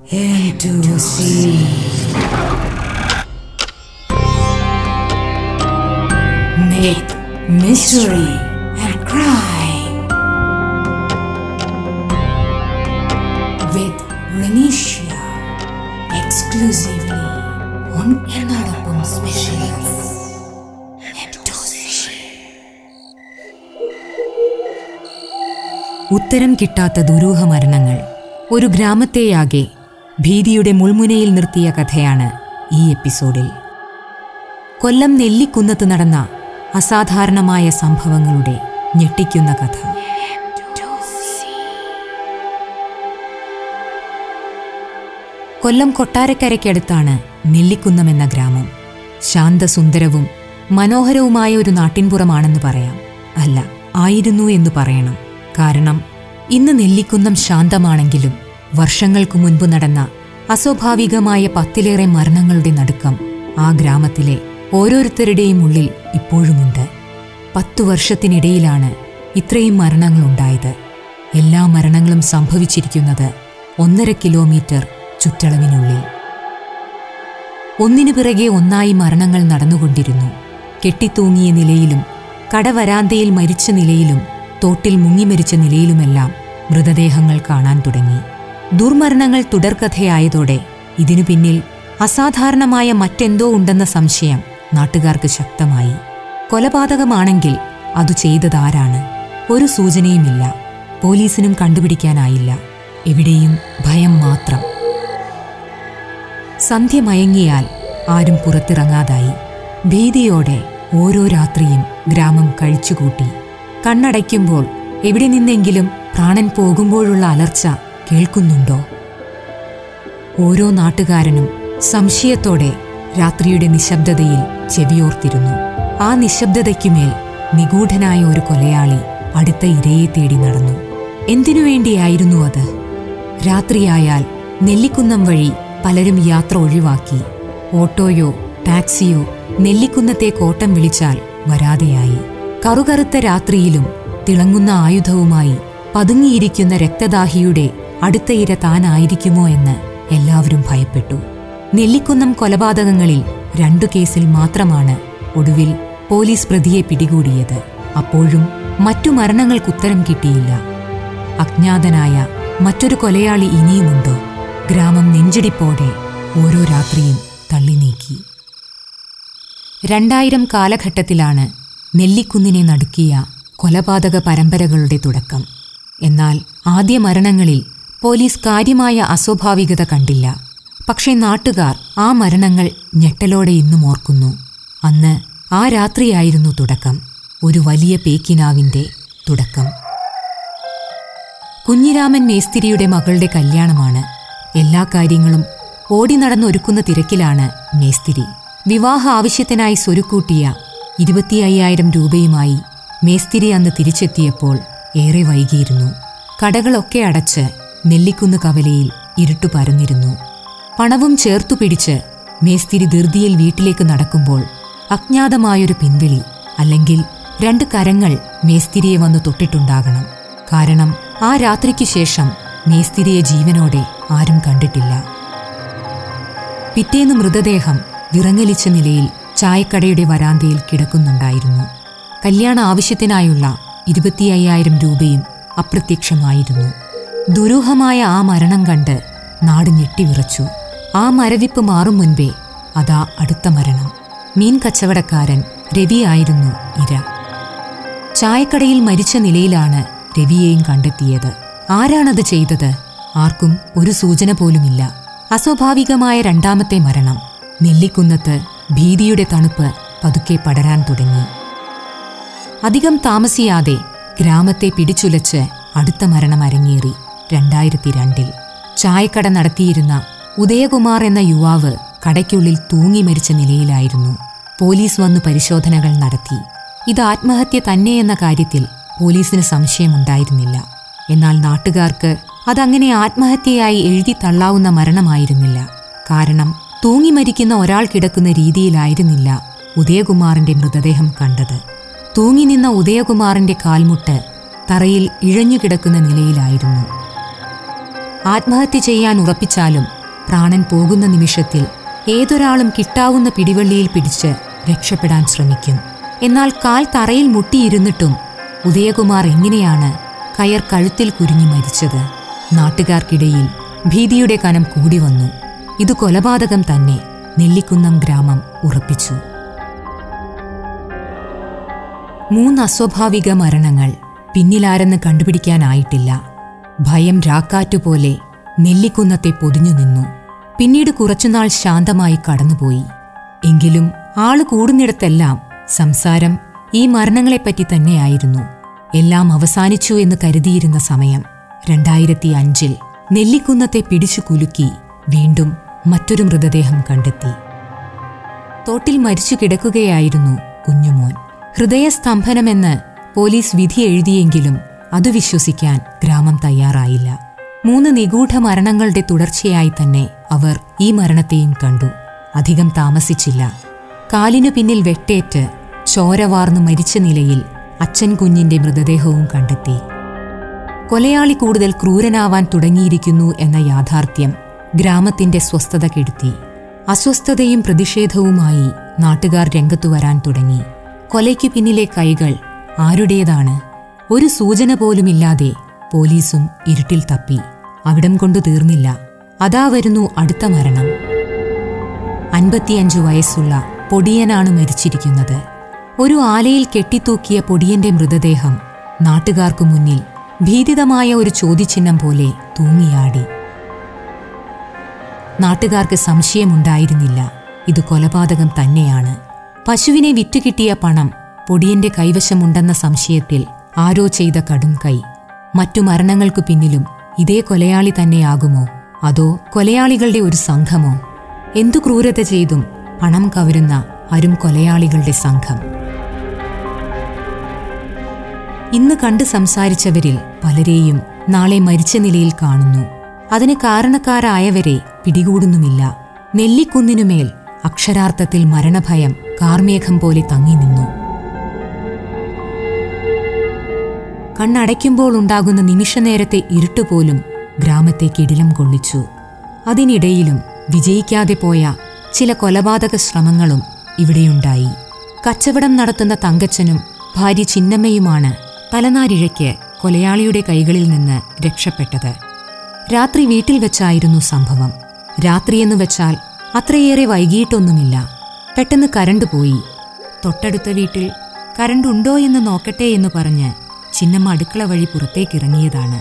into sea. Myth, mystery, and crime. With Renisha. Exclusively on എന്നോടൊപ്പം specials ഉത്തരം കിട്ടാത്ത ദുരൂഹ മരണങ്ങൾ ഒരു ഗ്രാമത്തെയാകെ ഭീതിയുടെ മുൾമുനയിൽ നിർത്തിയ കഥയാണ് ഈ എപ്പിസോഡിൽ കൊല്ലം നെല്ലിക്കുന്നത്ത് നടന്ന അസാധാരണമായ സംഭവങ്ങളുടെ ഞെട്ടിക്കുന്ന കഥ കൊല്ലം കൊട്ടാരക്കരയ്ക്കടുത്താണ് നെല്ലിക്കുന്നം എന്ന ഗ്രാമം ശാന്തസുന്ദരവും മനോഹരവുമായ ഒരു നാട്ടിൻപുറമാണെന്ന് പറയാം അല്ല ആയിരുന്നു എന്ന് പറയണം കാരണം ഇന്ന് നെല്ലിക്കുന്നം ശാന്തമാണെങ്കിലും വർഷങ്ങൾക്കു മുൻപ് നടന്ന അസ്വാഭാവികമായ പത്തിലേറെ മരണങ്ങളുടെ നടുക്കം ആ ഗ്രാമത്തിലെ ഓരോരുത്തരുടെയും ഉള്ളിൽ ഇപ്പോഴുമുണ്ട് പത്തു വർഷത്തിനിടയിലാണ് ഇത്രയും മരണങ്ങളുണ്ടായത് എല്ലാ മരണങ്ങളും സംഭവിച്ചിരിക്കുന്നത് ഒന്നര കിലോമീറ്റർ ചുറ്റളവിനുള്ളിൽ ഒന്നിനു പിറകെ ഒന്നായി മരണങ്ങൾ നടന്നുകൊണ്ടിരുന്നു കെട്ടിത്തൂങ്ങിയ നിലയിലും കടവരാന്തയിൽ മരിച്ച നിലയിലും തോട്ടിൽ മുങ്ങിമരിച്ച നിലയിലുമെല്ലാം മൃതദേഹങ്ങൾ കാണാൻ തുടങ്ങി ദുർമരണങ്ങൾ തുടർക്കഥയായതോടെ ഇതിനു പിന്നിൽ അസാധാരണമായ മറ്റെന്തോ ഉണ്ടെന്ന സംശയം നാട്ടുകാർക്ക് ശക്തമായി കൊലപാതകമാണെങ്കിൽ അത് ചെയ്തതാരാണ് ഒരു സൂചനയുമില്ല പോലീസിനും കണ്ടുപിടിക്കാനായില്ല എവിടെയും ഭയം മാത്രം സന്ധ്യ മയങ്ങിയാൽ ആരും പുറത്തിറങ്ങാതായി ഭീതിയോടെ ഓരോ രാത്രിയും ഗ്രാമം കഴിച്ചുകൂട്ടി കണ്ണടയ്ക്കുമ്പോൾ എവിടെ നിന്നെങ്കിലും പ്രാണൻ പോകുമ്പോഴുള്ള അലർച്ച കേൾക്കുന്നുണ്ടോ ഓരോ നാട്ടുകാരനും സംശയത്തോടെ രാത്രിയുടെ നിശബ്ദതയിൽ ചെവിയോർത്തിരുന്നു ആ നിശബ്ദതയ്ക്കുമേൽ നിഗൂഢനായ ഒരു കൊലയാളി അടുത്ത ഇരയെ തേടി നടന്നു എന്തിനു വേണ്ടിയായിരുന്നു അത് രാത്രിയായാൽ നെല്ലിക്കുന്നം വഴി പലരും യാത്ര ഒഴിവാക്കി ഓട്ടോയോ ടാക്സിയോ നെല്ലിക്കുന്നത്തെ കോട്ടം വിളിച്ചാൽ വരാതെയായി കറുകറുത്ത രാത്രിയിലും തിളങ്ങുന്ന ആയുധവുമായി പതുങ്ങിയിരിക്കുന്ന രക്തദാഹിയുടെ അടുത്ത ഇര താനായിരിക്കുമോ എന്ന് എല്ലാവരും ഭയപ്പെട്ടു നെല്ലിക്കുന്നം കൊലപാതകങ്ങളിൽ രണ്ടു കേസിൽ മാത്രമാണ് ഒടുവിൽ പോലീസ് പ്രതിയെ പിടികൂടിയത് അപ്പോഴും മറ്റു മരണങ്ങൾക്കുത്തരം കിട്ടിയില്ല അജ്ഞാതനായ മറ്റൊരു കൊലയാളി ഇനിയുമുണ്ടോ ഗ്രാമം നെഞ്ചിടിപ്പോടെ ഓരോ രാത്രിയും തള്ളി നീക്കി രണ്ടായിരം കാലഘട്ടത്തിലാണ് നെല്ലിക്കുന്നിനെ നടുക്കിയ കൊലപാതക പരമ്പരകളുടെ തുടക്കം എന്നാൽ ആദ്യ മരണങ്ങളിൽ പോലീസ് കാര്യമായ അസ്വാഭാവികത കണ്ടില്ല പക്ഷേ നാട്ടുകാർ ആ മരണങ്ങൾ ഞെട്ടലോടെ ഇന്നും ഓർക്കുന്നു അന്ന് ആ രാത്രിയായിരുന്നു തുടക്കം ഒരു വലിയ പേക്കിനാവിന്റെ തുടക്കം കുഞ്ഞിരാമൻ മേസ്തിരിയുടെ മകളുടെ കല്യാണമാണ് എല്ലാ കാര്യങ്ങളും ഓടി നടന്നൊരുക്കുന്ന തിരക്കിലാണ് മേസ്തിരി വിവാഹ ആവശ്യത്തിനായി സ്വരുക്കൂട്ടിയ ഇരുപത്തി അയ്യായിരം രൂപയുമായി മേസ്തിരി അന്ന് തിരിച്ചെത്തിയപ്പോൾ ഏറെ വൈകിയിരുന്നു കടകളൊക്കെ അടച്ച് നെല്ലിക്കുന്ന് കവലയിൽ ഇരുട്ടു പരന്നിരുന്നു പണവും ചേർത്തു പിടിച്ച് മേസ്തിരി ധൃതിയിൽ വീട്ടിലേക്ക് നടക്കുമ്പോൾ അജ്ഞാതമായൊരു പിൻവിളി അല്ലെങ്കിൽ രണ്ട് കരങ്ങൾ മേസ്തിരിയെ വന്ന് തൊട്ടിട്ടുണ്ടാകണം കാരണം ആ രാത്രിക്കു ശേഷം മേസ്തിരിയെ ജീവനോടെ ആരും കണ്ടിട്ടില്ല പിറ്റേന്ന് മൃതദേഹം വിറങ്ങലിച്ച നിലയിൽ ചായക്കടയുടെ വരാന്തയിൽ കിടക്കുന്നുണ്ടായിരുന്നു കല്യാണ ആവശ്യത്തിനായുള്ള ഇരുപത്തി അയ്യായിരം രൂപയും അപ്രത്യക്ഷമായിരുന്നു ദുരൂഹമായ ആ മരണം കണ്ട് നാട് ഞെട്ടിവിറച്ചു ആ മരവിപ്പ് മാറും മുൻപേ അതാ അടുത്ത മരണം മീൻ കച്ചവടക്കാരൻ രവിയായിരുന്നു ഇര ചായക്കടയിൽ മരിച്ച നിലയിലാണ് രവിയെയും കണ്ടെത്തിയത് ആരാണത് ചെയ്തത് ആർക്കും ഒരു സൂചന പോലുമില്ല അസ്വാഭാവികമായ രണ്ടാമത്തെ മരണം നെല്ലിക്കുന്നത്ത് ഭീതിയുടെ തണുപ്പ് പതുക്കെ പടരാൻ തുടങ്ങി അധികം താമസിയാതെ ഗ്രാമത്തെ പിടിച്ചുലച്ച് അടുത്ത മരണം അരങ്ങേറി രണ്ടായിരത്തി രണ്ടിൽ ചായക്കട നടത്തിയിരുന്ന ഉദയകുമാർ എന്ന യുവാവ് കടയ്ക്കുള്ളിൽ തൂങ്ങി മരിച്ച നിലയിലായിരുന്നു പോലീസ് വന്നു പരിശോധനകൾ നടത്തി ഇത് ആത്മഹത്യ തന്നെയെന്ന കാര്യത്തിൽ പോലീസിന് സംശയമുണ്ടായിരുന്നില്ല എന്നാൽ നാട്ടുകാർക്ക് അതങ്ങനെ ആത്മഹത്യയായി എഴുതി തള്ളാവുന്ന മരണമായിരുന്നില്ല കാരണം തൂങ്ങി മരിക്കുന്ന ഒരാൾ കിടക്കുന്ന രീതിയിലായിരുന്നില്ല ഉദയകുമാറിന്റെ മൃതദേഹം കണ്ടത് തൂങ്ങി നിന്ന ഉദയകുമാറിന്റെ കാൽമുട്ട് തറയിൽ ഇഴഞ്ഞുകിടക്കുന്ന നിലയിലായിരുന്നു ആത്മഹത്യ ചെയ്യാൻ ഉറപ്പിച്ചാലും പ്രാണൻ പോകുന്ന നിമിഷത്തിൽ ഏതൊരാളും കിട്ടാവുന്ന പിടിവള്ളിയിൽ പിടിച്ച് രക്ഷപ്പെടാൻ ശ്രമിക്കും എന്നാൽ കാൽ തറയിൽ മുട്ടിയിരുന്നിട്ടും ഉദയകുമാർ എങ്ങനെയാണ് കയർ കഴുത്തിൽ കുരുങ്ങി മരിച്ചത് നാട്ടുകാർക്കിടയിൽ ഭീതിയുടെ കനം കൂടി വന്നു ഇത് കൊലപാതകം തന്നെ നെല്ലിക്കുന്നം ഗ്രാമം ഉറപ്പിച്ചു മൂന്ന് അസ്വാഭാവിക മരണങ്ങൾ പിന്നിലാരെന്ന് കണ്ടുപിടിക്കാനായിട്ടില്ല ഭയം രാക്കാറ്റുപോലെ നെല്ലിക്കുന്നത്തെ പൊതിഞ്ഞു നിന്നു പിന്നീട് കുറച്ചുനാൾ ശാന്തമായി കടന്നുപോയി എങ്കിലും ആള് കൂടുന്നിടത്തെല്ലാം സംസാരം ഈ മരണങ്ങളെപ്പറ്റി തന്നെയായിരുന്നു എല്ലാം അവസാനിച്ചു എന്ന് കരുതിയിരുന്ന സമയം രണ്ടായിരത്തി അഞ്ചിൽ നെല്ലിക്കുന്നത്തെ പിടിച്ചു കുലുക്കി വീണ്ടും മറ്റൊരു മൃതദേഹം കണ്ടെത്തി തോട്ടിൽ മരിച്ചു കിടക്കുകയായിരുന്നു കുഞ്ഞുമോൻ ഹൃദയസ്തംഭനമെന്ന് പോലീസ് വിധി എഴുതിയെങ്കിലും അത് വിശ്വസിക്കാൻ ഗ്രാമം തയ്യാറായില്ല മൂന്ന് നിഗൂഢ മരണങ്ങളുടെ തുടർച്ചയായി തന്നെ അവർ ഈ മരണത്തെയും കണ്ടു അധികം താമസിച്ചില്ല കാലിനു പിന്നിൽ വെട്ടേറ്റ് ചോര വാർന്നു മരിച്ച നിലയിൽ അച്ഛൻ കുഞ്ഞിന്റെ മൃതദേഹവും കണ്ടെത്തി കൊലയാളി കൂടുതൽ ക്രൂരനാവാൻ തുടങ്ങിയിരിക്കുന്നു എന്ന യാഥാർത്ഥ്യം ഗ്രാമത്തിന്റെ സ്വസ്ഥത കെടുത്തി അസ്വസ്ഥതയും പ്രതിഷേധവുമായി നാട്ടുകാർ രംഗത്തു വരാൻ തുടങ്ങി കൊലയ്ക്കു പിന്നിലെ കൈകൾ ആരുടേതാണ് ഒരു സൂചന പോലുമില്ലാതെ പോലീസും ഇരുട്ടിൽ തപ്പി അവിടം കൊണ്ടു തീർന്നില്ല അതാ വരുന്നു അടുത്ത മരണം അൻപത്തിയഞ്ചു വയസ്സുള്ള പൊടിയനാണ് മരിച്ചിരിക്കുന്നത് ഒരു ആലയിൽ കെട്ടിത്തൂക്കിയ പൊടിയന്റെ മൃതദേഹം നാട്ടുകാർക്കു മുന്നിൽ ഭീതിതമായ ഒരു ചോദ്യചിഹ്നം പോലെ തൂങ്ങിയാടി നാട്ടുകാർക്ക് സംശയമുണ്ടായിരുന്നില്ല ഇത് കൊലപാതകം തന്നെയാണ് പശുവിനെ വിറ്റുകിട്ടിയ പണം പൊടിയന്റെ കൈവശമുണ്ടെന്ന സംശയത്തിൽ ആരോ ചെയ്ത കടും കൈ മറ്റു മരണങ്ങൾക്കു പിന്നിലും ഇതേ കൊലയാളി തന്നെയാകുമോ അതോ കൊലയാളികളുടെ ഒരു സംഘമോ എന്തു ക്രൂരത ചെയ്തും പണം കവരുന്ന അരും കൊലയാളികളുടെ സംഘം ഇന്ന് കണ്ട് സംസാരിച്ചവരിൽ പലരെയും നാളെ മരിച്ച നിലയിൽ കാണുന്നു അതിന് കാരണക്കാരായവരെ പിടികൂടുന്നുമില്ല നെല്ലിക്കുന്നിനുമേൽ അക്ഷരാർത്ഥത്തിൽ മരണഭയം കാർമേഘം പോലെ തങ്ങി നിന്നു കണ്ണടയ്ക്കുമ്പോൾ ഉണ്ടാകുന്ന നിമിഷനേരത്തെ ഇരുട്ടുപോലും ഗ്രാമത്തെ കിടിലം കൊള്ളിച്ചു അതിനിടയിലും വിജയിക്കാതെ പോയ ചില കൊലപാതക ശ്രമങ്ങളും ഇവിടെയുണ്ടായി കച്ചവടം നടത്തുന്ന തങ്കച്ചനും ഭാര്യ ചിന്നമ്മയുമാണ് തലനാരിഴയ്ക്ക് കൊലയാളിയുടെ കൈകളിൽ നിന്ന് രക്ഷപ്പെട്ടത് രാത്രി വീട്ടിൽ വെച്ചായിരുന്നു സംഭവം രാത്രിയെന്ന് വെച്ചാൽ അത്രയേറെ വൈകിയിട്ടൊന്നുമില്ല പെട്ടെന്ന് കരണ്ട് പോയി തൊട്ടടുത്ത വീട്ടിൽ കരണ്ടുണ്ടോ എന്ന് നോക്കട്ടെ എന്ന് പറഞ്ഞ് ചിന്നമ്മ അടുക്കള വഴി പുറത്തേക്കിറങ്ങിയതാണ്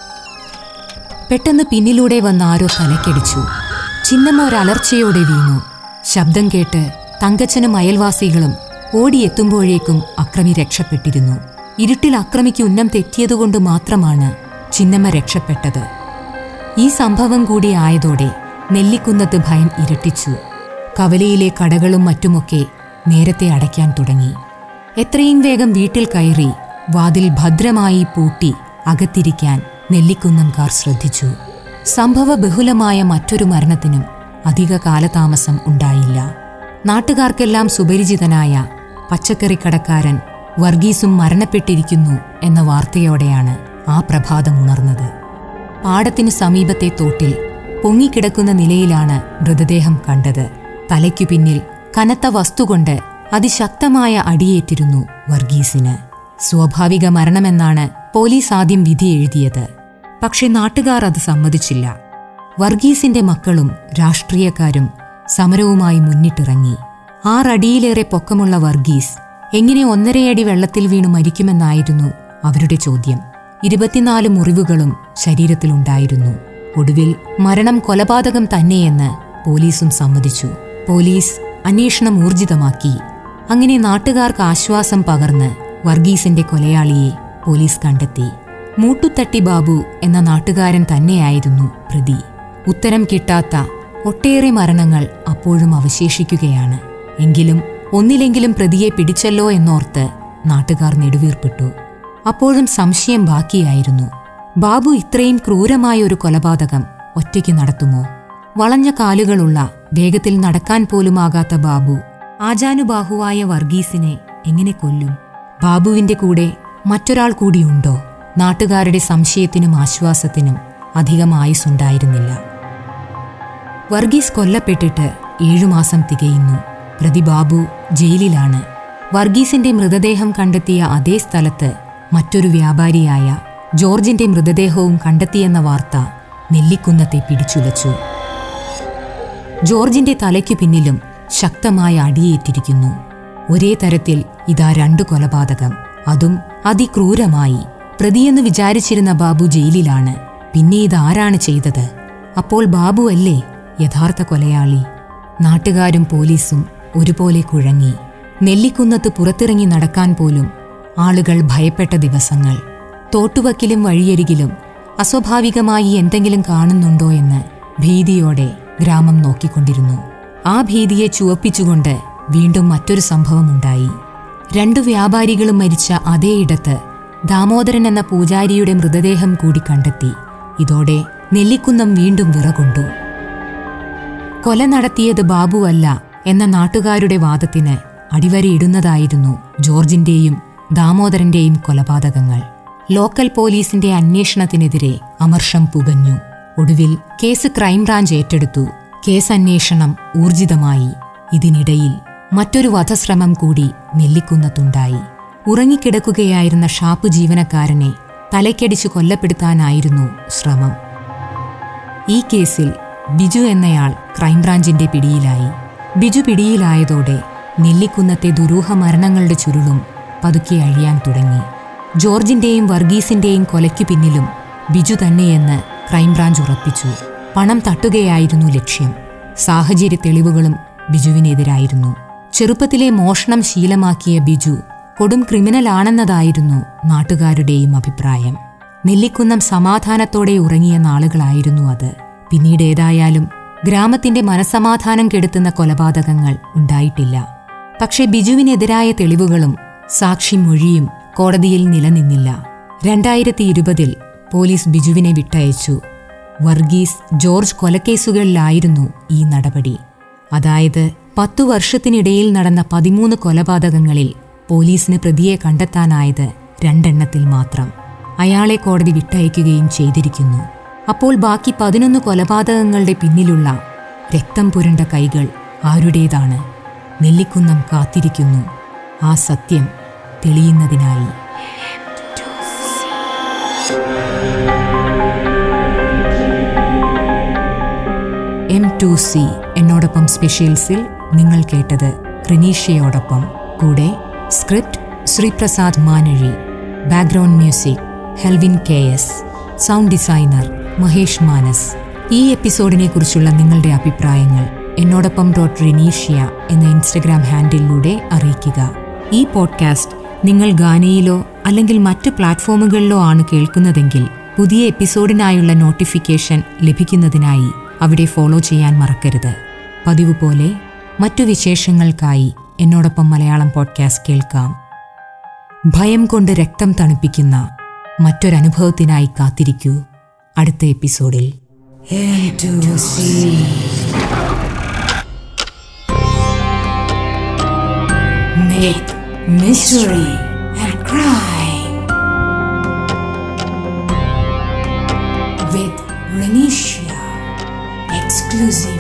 പെട്ടെന്ന് പിന്നിലൂടെ വന്ന ആരോ തലക്കടിച്ചു ചിന്നമ്മ ഒരലർച്ചയോടെ വീണു ശബ്ദം കേട്ട് തങ്കച്ചനും അയൽവാസികളും ഓടിയെത്തുമ്പോഴേക്കും അക്രമി രക്ഷപ്പെട്ടിരുന്നു ഇരുട്ടിൽ അക്രമിക്ക് ഉന്നം തെറ്റിയതുകൊണ്ട് മാത്രമാണ് ചിന്നമ്മ രക്ഷപ്പെട്ടത് ഈ സംഭവം കൂടി ആയതോടെ നെല്ലിക്കുന്നത്ത് ഭയം ഇരട്ടിച്ചു കവലയിലെ കടകളും മറ്റുമൊക്കെ നേരത്തെ അടയ്ക്കാൻ തുടങ്ങി എത്രയും വേഗം വീട്ടിൽ കയറി വാതിൽ ഭദ്രമായി പൂട്ടി അകത്തിരിക്കാൻ നെല്ലിക്കുന്നംകാർ ശ്രദ്ധിച്ചു സംഭവ ബഹുലമായ മറ്റൊരു മരണത്തിനും അധിക കാലതാമസം ഉണ്ടായില്ല നാട്ടുകാർക്കെല്ലാം സുപരിചിതനായ പച്ചക്കറിക്കടക്കാരൻ വർഗീസും മരണപ്പെട്ടിരിക്കുന്നു എന്ന വാർത്തയോടെയാണ് ആ പ്രഭാതം ഉണർന്നത് പാടത്തിനു സമീപത്തെ തോട്ടിൽ പൊങ്ങിക്കിടക്കുന്ന നിലയിലാണ് മൃതദേഹം കണ്ടത് തലയ്ക്കു പിന്നിൽ കനത്ത വസ്തുകൊണ്ട് അതിശക്തമായ അടിയേറ്റിരുന്നു വർഗീസിന് സ്വാഭാവിക മരണമെന്നാണ് പോലീസ് ആദ്യം വിധി എഴുതിയത് പക്ഷെ നാട്ടുകാർ അത് സമ്മതിച്ചില്ല വർഗീസിന്റെ മക്കളും രാഷ്ട്രീയക്കാരും സമരവുമായി മുന്നിട്ടിറങ്ങി ആറടിയിലേറെ പൊക്കമുള്ള വർഗീസ് എങ്ങനെ ഒന്നരയടി വെള്ളത്തിൽ വീണു മരിക്കുമെന്നായിരുന്നു അവരുടെ ചോദ്യം ഇരുപത്തിനാല് മുറിവുകളും ശരീരത്തിലുണ്ടായിരുന്നു ഒടുവിൽ മരണം കൊലപാതകം തന്നെയെന്ന് പോലീസും സമ്മതിച്ചു പോലീസ് അന്വേഷണം ഊർജിതമാക്കി അങ്ങനെ നാട്ടുകാർക്ക് ആശ്വാസം പകർന്ന് വർഗീസിന്റെ കൊലയാളിയെ പോലീസ് കണ്ടെത്തി മൂട്ടുത്തട്ടി ബാബു എന്ന നാട്ടുകാരൻ തന്നെയായിരുന്നു പ്രതി ഉത്തരം കിട്ടാത്ത ഒട്ടേറെ മരണങ്ങൾ അപ്പോഴും അവശേഷിക്കുകയാണ് എങ്കിലും ഒന്നിലെങ്കിലും പ്രതിയെ പിടിച്ചല്ലോ എന്നോർത്ത് നാട്ടുകാർ നെടുവീർപ്പിട്ടു അപ്പോഴും സംശയം ബാക്കിയായിരുന്നു ബാബു ഇത്രയും ക്രൂരമായ ഒരു കൊലപാതകം ഒറ്റയ്ക്ക് നടത്തുമോ വളഞ്ഞ കാലുകളുള്ള വേഗത്തിൽ നടക്കാൻ പോലുമാകാത്ത ബാബു ആജാനുബാഹുവായ വർഗീസിനെ എങ്ങനെ കൊല്ലും ബാബുവിന്റെ കൂടെ മറ്റൊരാൾ കൂടിയുണ്ടോ നാട്ടുകാരുടെ സംശയത്തിനും ആശ്വാസത്തിനും അധികം ആയുസ്സുണ്ടായിരുന്നില്ല വർഗീസ് കൊല്ലപ്പെട്ടിട്ട് ഏഴുമാസം തികയുന്നു പ്രതി ബാബു ജയിലിലാണ് വർഗീസിന്റെ മൃതദേഹം കണ്ടെത്തിയ അതേ സ്ഥലത്ത് മറ്റൊരു വ്യാപാരിയായ ജോർജിന്റെ മൃതദേഹവും കണ്ടെത്തിയെന്ന വാർത്ത നെല്ലിക്കുന്നത്തെ പിടിച്ചുലച്ചു ജോർജിന്റെ തലയ്ക്കു പിന്നിലും ശക്തമായ അടിയേറ്റിരിക്കുന്നു ഒരേ തരത്തിൽ ഇതാ രണ്ടു കൊലപാതകം അതും അതിക്രൂരമായി പ്രതിയെന്ന് വിചാരിച്ചിരുന്ന ബാബു ജയിലിലാണ് പിന്നെ ഇതാരാണ് ചെയ്തത് അപ്പോൾ ബാബു അല്ലേ യഥാർത്ഥ കൊലയാളി നാട്ടുകാരും പോലീസും ഒരുപോലെ കുഴങ്ങി നെല്ലിക്കുന്നത്ത് പുറത്തിറങ്ങി നടക്കാൻ പോലും ആളുകൾ ഭയപ്പെട്ട ദിവസങ്ങൾ തോട്ടുവക്കിലും വഴിയരികിലും അസ്വാഭാവികമായി എന്തെങ്കിലും കാണുന്നുണ്ടോ എന്ന് ഭീതിയോടെ ഗ്രാമം നോക്കിക്കൊണ്ടിരുന്നു ആ ഭീതിയെ ചുവപ്പിച്ചുകൊണ്ട് വീണ്ടും മറ്റൊരു സംഭവമുണ്ടായി രണ്ടു വ്യാപാരികളും മരിച്ച അതേയിടത്ത് ദാമോദരൻ എന്ന പൂജാരിയുടെ മൃതദേഹം കൂടി കണ്ടെത്തി ഇതോടെ നെല്ലിക്കുന്നം വീണ്ടും വിറകൊണ്ടു കൊല നടത്തിയത് ബാബുവല്ല എന്ന നാട്ടുകാരുടെ വാദത്തിന് അടിവരയിടുന്നതായിരുന്നു ജോർജിന്റെയും ദാമോദരന്റെയും കൊലപാതകങ്ങൾ ലോക്കൽ പോലീസിന്റെ അന്വേഷണത്തിനെതിരെ അമർഷം പുകഞ്ഞു ഒടുവിൽ കേസ് ക്രൈംബ്രാഞ്ച് ഏറ്റെടുത്തു കേസ് അന്വേഷണം ഊർജിതമായി ഇതിനിടയിൽ മറ്റൊരു വധശ്രമം കൂടി നെല്ലിക്കുന്നത്തുണ്ടായി ഉറങ്ങിക്കിടക്കുകയായിരുന്ന ഷാപ്പ് ജീവനക്കാരനെ തലയ്ക്കടിച്ചു കൊല്ലപ്പെടുത്താനായിരുന്നു ശ്രമം ഈ കേസിൽ ബിജു എന്നയാൾ ക്രൈംബ്രാഞ്ചിന്റെ പിടിയിലായി ബിജു പിടിയിലായതോടെ നെല്ലിക്കുന്നത്തെ ദുരൂഹ മരണങ്ങളുടെ ചുരുളും പതുക്കെ അഴിയാൻ തുടങ്ങി ജോർജിന്റെയും വർഗീസിന്റെയും കൊലയ്ക്കു പിന്നിലും ബിജു തന്നെയെന്ന് ക്രൈംബ്രാഞ്ച് ഉറപ്പിച്ചു പണം തട്ടുകയായിരുന്നു ലക്ഷ്യം സാഹചര്യ തെളിവുകളും ബിജുവിനെതിരായിരുന്നു ചെറുപ്പത്തിലെ മോഷണം ശീലമാക്കിയ ബിജു കൊടും ക്രിമിനലാണെന്നതായിരുന്നു നാട്ടുകാരുടെയും അഭിപ്രായം നെല്ലിക്കുന്നം സമാധാനത്തോടെ ഉറങ്ങിയ നാളുകളായിരുന്നു അത് പിന്നീട് ഏതായാലും ഗ്രാമത്തിന്റെ മനസമാധാനം കെടുത്തുന്ന കൊലപാതകങ്ങൾ ഉണ്ടായിട്ടില്ല പക്ഷെ ബിജുവിനെതിരായ തെളിവുകളും സാക്ഷിമൊഴിയും കോടതിയിൽ നിലനിന്നില്ല രണ്ടായിരത്തി ഇരുപതിൽ പോലീസ് ബിജുവിനെ വിട്ടയച്ചു വർഗീസ് ജോർജ് കൊലക്കേസുകളിലായിരുന്നു ഈ നടപടി അതായത് പത്തു വർഷത്തിനിടയിൽ നടന്ന പതിമൂന്ന് കൊലപാതകങ്ങളിൽ പോലീസിന് പ്രതിയെ കണ്ടെത്താനായത് രണ്ടെണ്ണത്തിൽ മാത്രം അയാളെ കോടതി വിട്ടയക്കുകയും ചെയ്തിരിക്കുന്നു അപ്പോൾ ബാക്കി പതിനൊന്ന് കൊലപാതകങ്ങളുടെ പിന്നിലുള്ള രക്തം പുരണ്ട കൈകൾ ആരുടേതാണ് നെല്ലിക്കുന്നം കാത്തിരിക്കുന്നു ആ സത്യം തെളിയുന്നതിനായി എം ടു സി എന്നോടൊപ്പം സ്പെഷ്യൽസിൽ നിങ്ങൾ കേട്ടത് റിനീഷയോടൊപ്പം കൂടെ script Sreeprasad Manazhi background music Helvin K S sound designer Mahesh Manas ഈ എപ്പിസോഡിനെ കുറിച്ചുള്ള നിങ്ങളുടെ അഭിപ്രായങ്ങൾ എന്നോടൊപ്പം ഡോട്ട് റിനീഷ്യ എന്ന ഇൻസ്റ്റഗ്രാം ഹാൻഡിലൂടെ അറിയിക്കുക ഈ പോഡ്കാസ്റ്റ് നിങ്ങൾ ഗാനയിലോ അല്ലെങ്കിൽ മറ്റ് പ്ലാറ്റ്ഫോമുകളിലോ ആണ് കേൾക്കുന്നതെങ്കിൽ പുതിയ എപ്പിസോഡിനായുള്ള നോട്ടിഫിക്കേഷൻ ലഭിക്കുന്നതിനായി അവിടെ ഫോളോ ചെയ്യാൻ മറക്കരുത് പതിവ് പോലെ മറ്റു വിശേഷങ്ങൾക്കായി എന്നോടൊപ്പം മലയാളം പോഡ്കാസ്റ്റ് കേൾക്കാം ഭയം കൊണ്ട് രക്തം തണുപ്പിക്കുന്ന മറ്റൊരനുഭവത്തിനായി കാത്തിരിക്കൂ അടുത്ത എപ്പിസോഡിൽ Myth, mystery, and crime. With Renisha. Exclusively